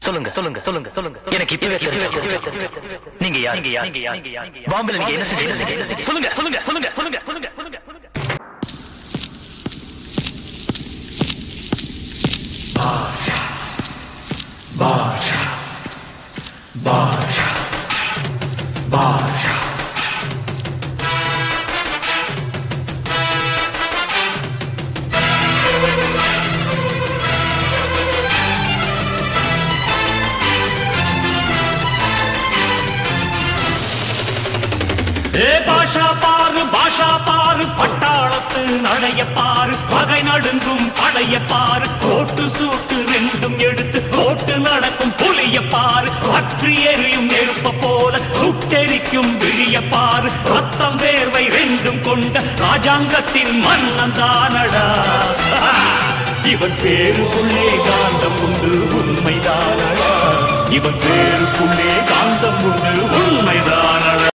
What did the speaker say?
சொல்லுங்க சொல்லுங்க சொல்லுங்க சொல்லுங்க எனக்கு இப்பவே தெரியும் நீங்க யார் நீங்க யார் நீங்க யார் பாம்பேல நீங்க என்ன செஞ்சீங்க சொல்லுங்க சொல்லுங்க சொல்லுங்க சொல்லுங்க சொல்லுங்க சொல்லுங்க ஏ பாஷா பாரு பாஷா பாரு பட்டாளத்து நடைய பாரு பகை நடுங்கும் படைய பாரு கோட்டு சூட்டு ரெண்டும் எடுத்து கோட்டு நடக்கும் புலிய பாரு பற்றி எரியும் நெருப்ப போல சுட்டெரிக்கும் விழிய பாரு ரத்தம் வேர்வை ரெண்டும் கொண்ட ராஜாங்கத்தின் மன்னன் தானடா இவன் பேருக்குள்ளே காந்தம் உண்டு உண்மைதானடா இவன் பேருக்குள்ளே காந்தம் உண்டு